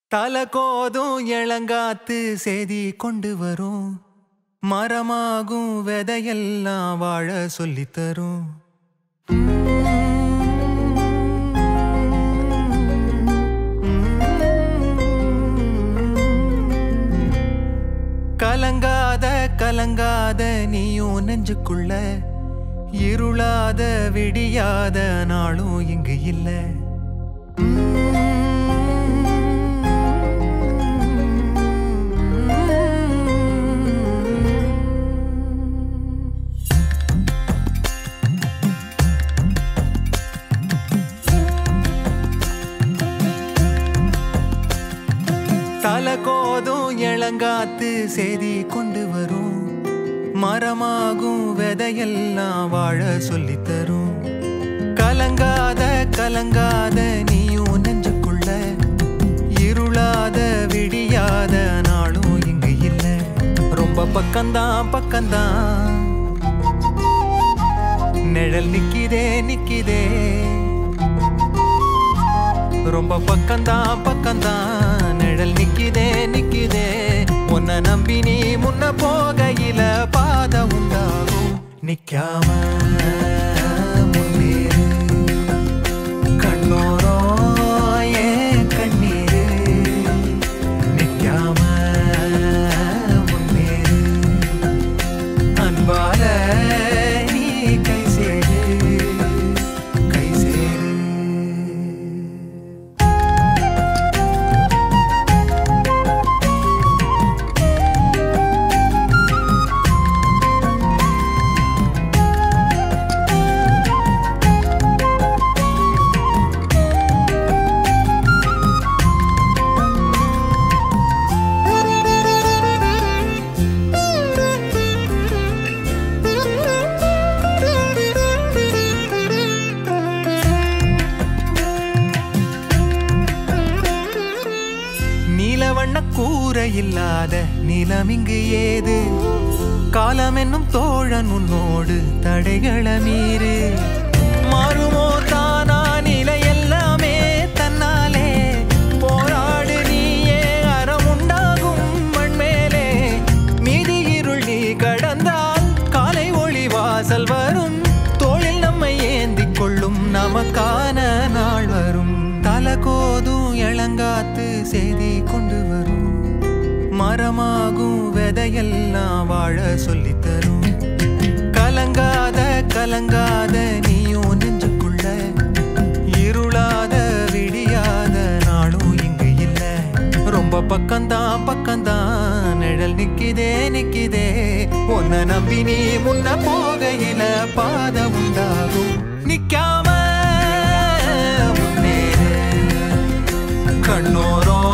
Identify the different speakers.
Speaker 1: தல கோதும் இளங்காத்து செய்தி கொண்டு வரும் மரமாகும் விதையெல்லாம் வாழ சொல்லித் தரும் கலங்காத கலங்காத நீயும் நெஞ்சுக்குள்ள இருளாத விடியாத நாளும் இங்கு இல்ல தல கோதும் இளங்காத்து செய்தி கொண்டு வரும் மரமாகும் விதையெல்லாம் வாழ சொல்லித் தரும் கலங்காத கலங்காத நீயும் நெஞ்சுக்குள்ள இருளாத விடியாத நாளும் இங்கு இல்ல ரொம்ப பக்கம்தான் பக்கம்தான் நிழல் நிக்கிதே நிக்கிதே ரொம்ப பக்கம்தான் பக்கம்தான் நிழல் நிக்கிதே நிக்கிதே உன்னை நம்பி நீ முன்ன போகையில பாதை உண்டாகும் நிக்காம முன்னேறு கண்ணோரோ ஏன் கண்ணீரு நிக்காம முன்னேறு அன்பால நீ கை சேரு கை சேரு நீலவண்ண கூரை இல்லாத நிலம் இங்கு ஏது காலம் என்னும் தோழன் உன்னோடு தடைகள மீறு மாறுமோ தானா நிலை எல்லாமே தன்னாலே போராடு நீயே அறம் உண்டாகும் மண்மேலே மீதி இருள் நீ கடந்தால் காலை ஒளி வாசல் வரும் தோளில் நம்மை ஏந்திக் கொள்ளும் நமக்கான நாள் வரும் தல கோதும் இளங்காத்து செய்தி கொண்டு வரும் மரமாகும் விதையெல்லாம் வாழ சொல்லித் தரும் கலங்காத கலங்காத நீயும் நெஞ்சுக்குள்ள இருளாத விடியாத நாளும் இங்கு இல்ல ரொம்ப பக்கம்தான் பக்கம்தான் நிழல் நிக்கிதே நிக்கிதே உன்னை நம்பி நீ முன்ன போகையில பாதை உண்டாகும் நிக்காம முன்னேறு கண்ணோரோ